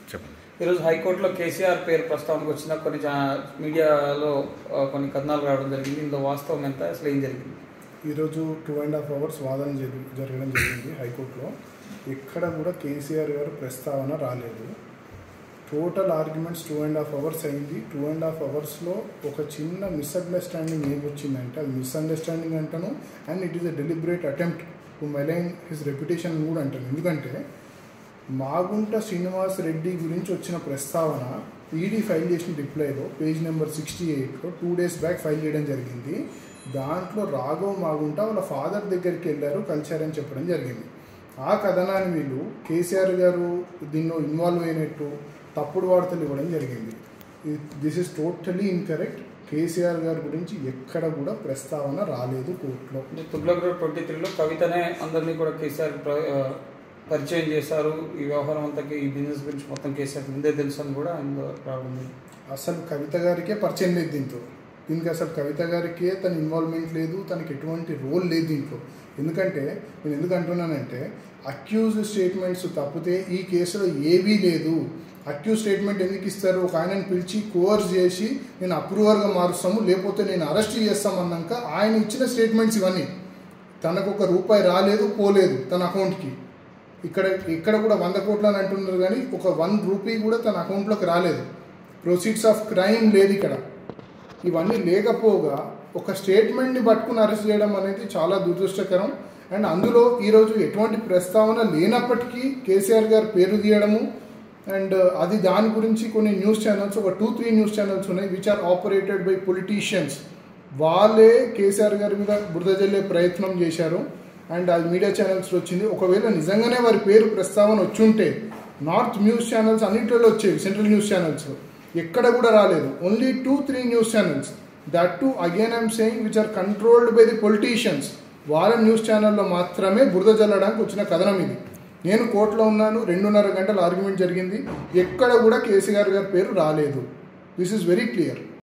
చెప్పండి ఈరోజు హైకోర్టులో కేసీఆర్ పేరు ప్రస్తావనకు వచ్చిన కొన్ని జా- మీడియాలో ఆ, కొన్ని కథనాలు రావడం జరిగింది ఇందులో వాస్తవం ఎంత అసలు ఏం జరిగింది ఈరోజు టూ అండ్ హాఫ్ అవర్స్ వాదన జరి జరగడం జరిగింది హైకోర్టులో ఎక్కడ కూడా కేసీఆర్ గారు ప్రస్తావన రాలేదు total arguments two and half hours అయింది టూ అండ్ హాఫ్ అవర్స్లో ఒక చిన్న మిస్అండర్స్టాండింగ్ ఏం వచ్చిందంటే అది మిస్అండర్స్టాండింగ్ అంటాను and it is a deliberate attempt to malign his reputation కూడా అంటాను ఎందుకంటే మాగుంట శ్రీనివాస్ రెడ్డి గురించి వచ్చిన ప్రస్తావన ఈడీ ఫైల్ చేసిన రిప్లైలో పేజ్ నెంబర్ సిక్స్టీ ఎయిట్లో టూ డేస్ బ్యాక్ ఫైల్ చేయడం జరిగింది దాంట్లో రాఘవ్ మాగుంట వాళ్ళ ఫాదర్ దగ్గరికి వెళ్ళారు కలిశారని చెప్పడం జరిగింది ఆ కథనాన్ని వీళ్ళు కేసీఆర్ గారు దీనిలో ఇన్వాల్వ్ అయినట్టు తప్పుడు వార్తలు ఇవ్వడం జరిగింది this is totally incorrect KCR గారి గురించి ఎక్కడ కూడా ప్రస్తావన రాలేదు కోర్టులో తుగ్లక్ రోడ్ ట్వంటీ త్రీలో కవితనే అందరినీ కూడా కేసీఆర్ ప్ర- ఆ, పరిచయం చేశారు ఈ వ్యవహారం అంతకి ఈ బిజినెస్ గురించి మొత్తం కేసీఆర్ ముందే తెలుసు అని కూడా అందులో రావడం జరిగింది. అసలు కవిత గారికే పరిచయం లేదు దీంతో దీనికి అసలు కవిత గారికే తన ఇన్వాల్వ్మెంట్ లేదు తనకి ఎటువంటి రోల్ లేదు దీంట్లో ఎందుకంటే నేను ఎందుకు అంటున్నానంటే అక్యూజ్ స్టేట్మెంట్స్ తప్పితే ఈ కేసులో ఏవీ లేదు అక్యూజ్ స్టేట్మెంట్ ఎందుకు ఇస్తారు ఒక ఆయనని పిలిచి కోర్స్ చేసి నేను అప్రూవర్గా మారుస్తాము లేకపోతే నేను అరెస్ట్ చేస్తామన్నాక ఆయన ఇచ్చిన స్టేట్మెంట్స్ ఇవన్నీ తనకు ఒక రూపాయి రాలేదు పోలేదు తన అకౌంట్కి ఇక్కడ ఇక్కడ కూడా వంద కోట్లు అని అంటున్నారు కానీ ఒక వన్ రూపీ కూడా తన అకౌంట్లోకి రాలేదు ప్రొసీడ్స్ ఆఫ్ క్రైమ్ లేదు ఇక్కడ ఇవన్నీ లేకపోగా ఒక స్టేట్మెంట్ని పట్టుకుని అరెస్ట్ చేయడం అనేది చాలా దురదృష్టకరం అండ్ అందులో ఈరోజు ఎటువంటి ప్రస్తావన లేనప్పటికీ కేసీఆర్ గారు పేరు తీయడము అండ్ అది దాని గురించి కొన్ని న్యూస్ ఛానల్స్ ఒక టూ త్రీ న్యూస్ ఛానల్స్ ఉన్నాయి which are operated by politicians వాళ్ళే కేసీఆర్ గారి మీద బురద జల్లే ప్రయత్నం చేశారు అండ్ అది మీడియా ఛానల్స్లో వచ్చింది ఒకవేళ నిజంగానే వారి పేరు ప్రస్తావన వచ్చుంటే నార్త్ న్యూస్ ఛానల్స్ అన్నింటిలో వచ్చేవి సెంట్రల్ న్యూస్ ఛానల్స్లో ఎక్కడ కూడా రాలేదు only two three news channels that to again I'm saying which are controlled by the politicians వాళ్ళ న్యూస్ ఛానల్లో మాత్రమే బురద జల్లడానికి వచ్చిన కథనం ఇది నేను కోర్టులో ఉన్నాను రెండున్నర గంటల ఆర్గ్యుమెంట్ జరిగింది ఎక్కడ కూడా కేసీఆర్ గారి పేరు రాలేదు దిస్ ఇస్ వెరీ క్లియర్